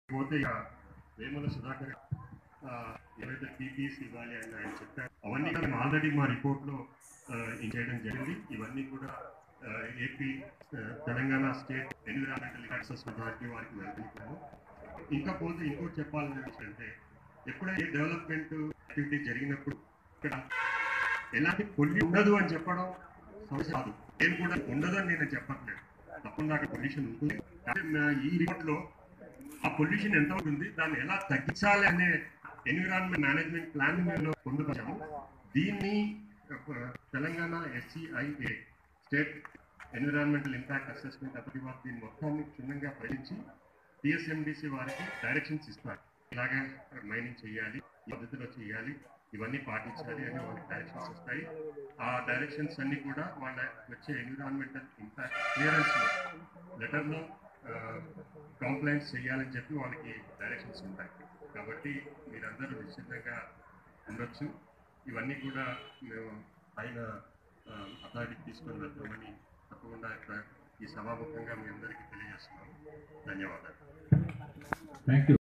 పోతే ఇక వేముల సుధాకర్ ఆ, ఏవైతే పీపీస్ ఇవ్వాలి అని ఆయన చెప్పారు అవన్నీ కూడా మేము ఆల్రెడీ మా రిపోర్ట్లో చేయడం జరిగింది ఇవన్నీ కూడా ఆ, ఏపీ ఆ, Telangana state environmental access authority వారికి వెళ్తున్నాము ఇంకా పోతే ఇంకోటి చెప్పాలని ఏంటంటే ఎప్పుడైతే డెవలప్మెంట్ యాక్టివిటీ జరిగినప్పుడు ఇక్కడ ఎలాంటి పొల్లి ఉండదు అని చెప్పడం సమస్య కాదు నేను కూడా ఉండదు అని నేను చెప్పట్లేదు తప్పకుండా అక్కడ పొల్యూషన్ ఉంటుంది కానీ నా ఈ రిపోర్ట్లో ఆ పొల్యూషన్ ఎంత ఉంటుంది దాన్ని ఎలా తగ్గించాలి అనే ఎన్విరాన్మెంట్ మేనేజ్మెంట్ ప్లాన్ మేము పొందుపరిచాము దీన్ని ఆ, Telangana SCIA state environmental impact assessment authority వారు దీన్ని మొత్తాన్ని క్షుణ్ణంగా పరిగణించి టిఎస్ఎండిసి వారికి డైరెక్షన్స్ ఇస్తారు ఇలాగే మైనింగ్ చేయాలి ఈ పద్ధతిలో చేయాలి ఇవన్నీ పాటించాలి అని వాళ్ళకి డైరెక్షన్స్ వస్తాయి ఆ డైరెక్షన్స్ అన్ని కూడా వాళ్ళ వచ్చే ఎన్విరాన్మెంటల్ ఇంపాక్ట్ క్లియరెన్స్ లెటర్లో కంప్లైంట్స్ చేయాలని చెప్పి వాళ్ళకి డైరెక్షన్స్ ఉంటాయి కాబట్టి మీరందరూ నిశ్చితంగా ఉండొచ్చు ఇవన్నీ కూడా మేము పైన అథారిటీకి తీసుకొని వెళ్తామని తప్పకుండా ఇక్కడ ఈ సభాముఖంగా మీ అందరికీ తెలియజేస్తున్నాము ధన్యవాదాలు థ్యాంక్ యూ